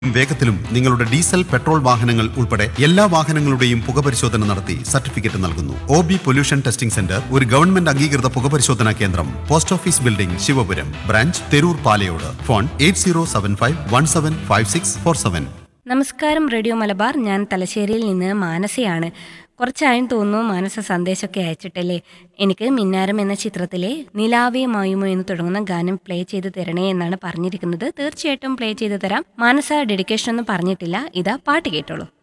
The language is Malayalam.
വേഗത്തിലും നിങ്ങളുടെ ഡീസൽ പെട്രോൾ വാഹനങ്ങൾ ഉൾപ്പെടെ എല്ലാ വാഹനങ്ങളുടെയും പുകപരിശോധന നടത്തി സർട്ടിഫിക്കറ്റ് നൽകുന്നു O B pollution testing centre ഒരു ഗവൺമെന്റ് അംഗീകൃത പുകപരിശോധനാ കേന്ദ്രം post office building Sivapuram branch Theroor Palayode phone eight zero seven five one seven five six four seven നമസ്കാരം റേഡിയോ മലബാർ ഞാൻ തലശ്ശേരിയിൽ നിന്ന് മാനസയാണ് കുറച്ചായും തോന്നുന്നു മാനസ സന്ദേശമൊക്കെ അയച്ചിട്ടല്ലേ എനിക്ക് മിന്നാരം എന്ന ചിത്രത്തിലെ നിലാവേ മായുമോ എന്ന് തുടങ്ങുന്ന ഗാനം പ്ലേ ചെയ്ത് തരണേ എന്നാണ് പറഞ്ഞിരിക്കുന്നത് തീർച്ചയായിട്ടും പ്ലേ ചെയ്ത് തരാം മാനസ ഡെഡിക്കേഷൻ ഒന്നും പറഞ്ഞിട്ടില്ല ഇതാ പാട്ട് കേട്ടോളൂ